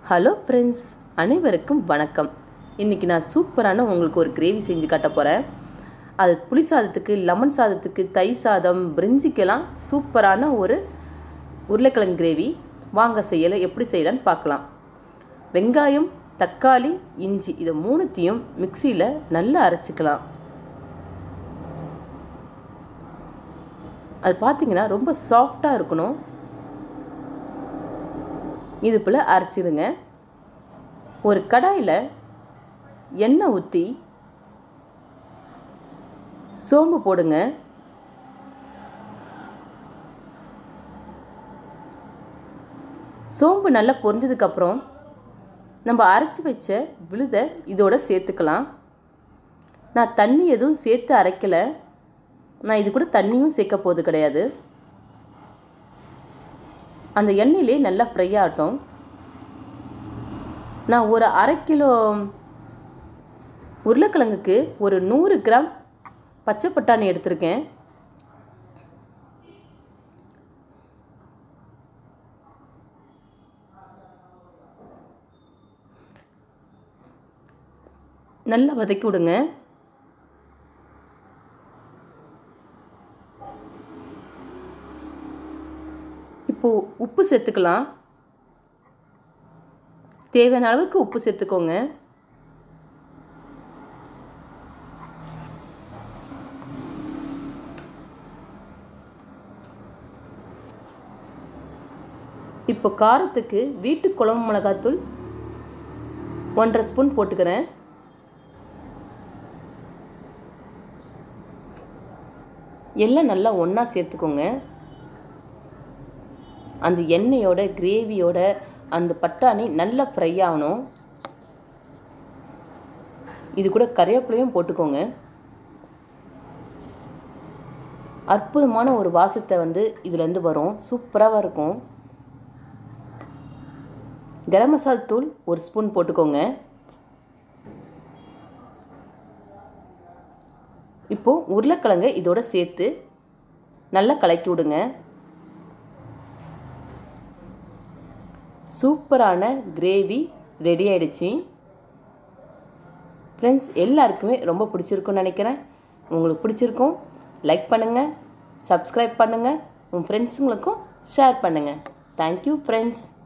hello friends அனைவருக்கும் வணக்கம் இன்றைக்கி நான் சூப்பரான உங்களுக்கு ஒரு கிரேவி செஞ்சு காட்ட போகிறேன் அது புளி சாதத்துக்கு லெமன் சாதத்துக்கு தை சாதம் பிரிஞ்சிக்கெல்லாம் சூப்பரான ஒரு உருளைக்கிழங்கு கிரேவி வாங்க செய்யலை எப்படி செய்யலான்னு பார்க்கலாம் வெங்காயம் தக்காளி இஞ்சி இதை மூணுத்தையும் மிக்சியில் நல்லா அரைச்சிக்கலாம் அது பார்த்தீங்கன்னா ரொம்ப சாஃப்டாக இருக்கணும் இது போல் அரைச்சிருங்க ஒரு கடாயில் எண்ணெய் ஊற்றி சோம்பு போடுங்க சோம்பு நல்லா பொரிஞ்சதுக்கப்புறம் நம்ம அரைச்சி வச்ச விழுதை இதோட சேர்த்துக்கலாம் நான் தண்ணி எதுவும் சேர்த்து அரைக்கலை நான் இது கூட தண்ணியும் சேர்க்க போது கிடையாது அந்த எண்ணெயிலே நல்லா ஃப்ரை ஆகட்டும் நான் ஒரு அரை கிலோ உருளைக்கிழங்குக்கு ஒரு நூறு கிராம் பச்சை பட்டாணி எடுத்திருக்கேன் நல்லா வதக்கி விடுங்க இப்போது உப்பு சேர்த்துக்கலாம் தேவையான அளவுக்கு உப்பு சேர்த்துக்கோங்க இப்போ காரத்துக்கு வீட்டு குழம்பு மிளகாத்தூள் ஒன்றரை ஸ்பூன் போட்டுக்கிறேன் எல்லாம் நல்லா ஒன்றா சேர்த்துக்கோங்க அந்த எண்ணெயோட கிரேவியோட அந்த பட்டாணி நல்லா ஃப்ரை ஆகணும் இது கூட கறிவேப்பிலையும் போட்டுக்கோங்க அற்புதமான ஒரு வாசத்தை வந்து இதுலேருந்து வரும் சூப்பராக இருக்கும் கரம் மசால் தூள் ஒரு ஸ்பூன் போட்டுக்கோங்க இப்போது உருளைக்கிழங்கை இதோட சேர்த்து நல்லா கலக்கி விடுங்க சூப்பரான கிரேவி ரெடி ஆயிடுச்சு ஃப்ரெண்ட்ஸ் எல்லாருக்குமே ரொம்ப பிடிச்சிருக்குன்னு நினைக்கிறேன் உங்களுக்கு பிடிச்சிருக்கும் லைக் பண்ணுங்கள் சப்ஸ்கிரைப் பண்ணுங்கள் உங்கள் ஃப்ரெண்ட்ஸுங்களுக்கும் ஷேர் பண்ணுங்கள் தேங்க்யூ ஃப்ரெண்ட்ஸ்